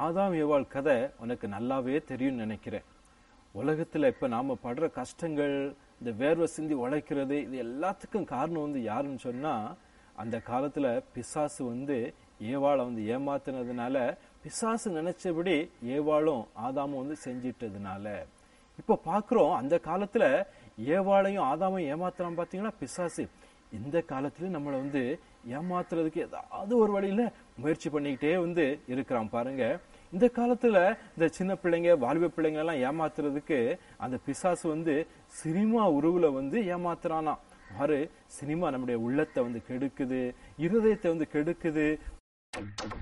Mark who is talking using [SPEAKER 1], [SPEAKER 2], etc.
[SPEAKER 1] ஆதாம் ஏவாள் கதை உனக்கு நல்லாவே தெரியும்னு நினைக்கிறேன் உலகத்துல இப்ப நாம படுற கஷ்டங்கள் இந்த வேர்வை சிந்தி உழைக்கிறது இது எல்லாத்துக்கும் காரணம் வந்து யாருன்னு சொன்னா அந்த காலத்துல பிசாசு வந்து ஏவாளை வந்து ஏமாத்துனதுனால பிசாசு நினைச்சபடி ஏவாளும் ஆதாமும் வந்து செஞ்சிட்டதுனால இப்ப பாக்குறோம் அந்த காலத்துல ஏவாளையும் ஆதாமையும் ஏமாத்துறான் பாத்தீங்கன்னா பிசாசு இந்த காலத்துலயும் நம்மளை வந்து ஏமாத்துறதுக்கு ஏதாவது ஒரு வழியில முயற்சி பண்ணிக்கிட்டே வந்து இருக்கிறான் பாருங்க இந்த காலத்துல இந்த சின்ன பிள்ளைங்க வாலிப பிள்ளைங்க எல்லாம் ஏமாத்துறதுக்கு அந்த பிசாசு வந்து சினிமா உருவுல வந்து ஏமாத்துறானா பாரு சினிமா நம்முடைய உள்ளத்தை வந்து கெடுக்குது இருதயத்தை வந்து கெடுக்குது